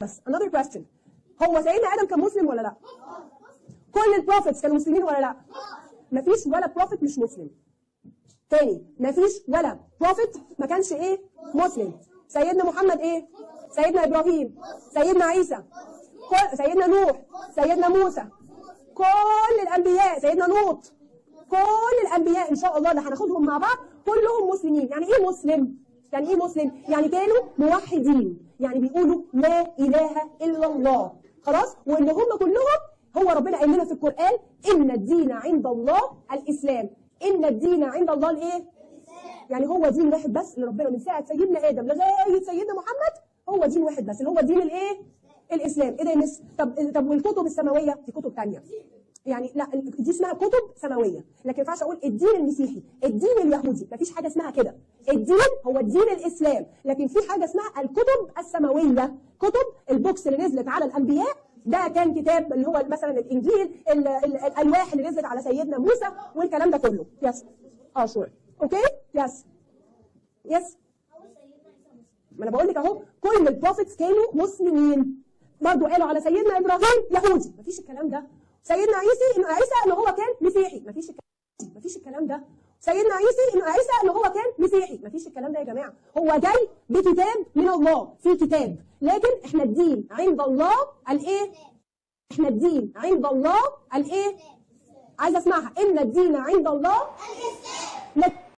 بس another question هو سيدنا ادم كان مسلم ولا لا كل البروفيتس كانوا مسلمين ولا لا مفيش ولا بروفيت مش مسلم تاني مفيش ولا بروفيت ما كانش ايه مسلم سيدنا محمد ايه سيدنا ابراهيم سيدنا عيسى كل سيدنا نوح سيدنا موسى كل الانبياء سيدنا لوط كل الانبياء ان شاء الله اللي هناخدهم مع بعض كلهم مسلمين يعني ايه مسلم يعني ايه مسلم يعني كانوا موحدين يعني بيقولوا لا اله الا الله خلاص وان هم كلهم هو ربنا قال لنا في القران ان الدين عند الله الاسلام ان الدين عند الله الايه يعني هو دين واحد بس اللي ربنا من ساعه سيدنا ادم لغايه سيدنا محمد هو دين واحد بس اللي هو دين الايه الاسلام ايه ده يا مس طب طب والكتب السماويه دي كتب ثانيه يعني لا دي اسمها كتب سماويه لكن ما ينفعش اقول الدين المسيحي الدين اليهودي مفيش حاجه اسمها كده الدين هو الدين الاسلام لكن في حاجه اسمها الكتب السماويه كتب البوكس اللي نزلت على الانبياء ده كان كتاب اللي هو مثلا الانجيل ال- ال- الالواح اللي نزلت على سيدنا موسى والكلام ده كله يس اه شور اوكي يس يس ما انا بقول لك اهو كل البروفيتس كانوا مسلمين برضه قالوا على سيدنا ابراهيم يهودي مفيش الكلام ده سيدنا عيسى انه عيسى ان هو كان مسيحي مفيش الكلام مفيش الكلام ده سيدنا عيسى انه عيسى ان هو كان مسيحي مفيش الكلام ده يا جماعه هو جاي بكتاب من الله في كتاب لكن احنا الدين عند الله الايه احنا الدين عند الله الايه عايزه اسمعها ان الدين عند الله الاسلام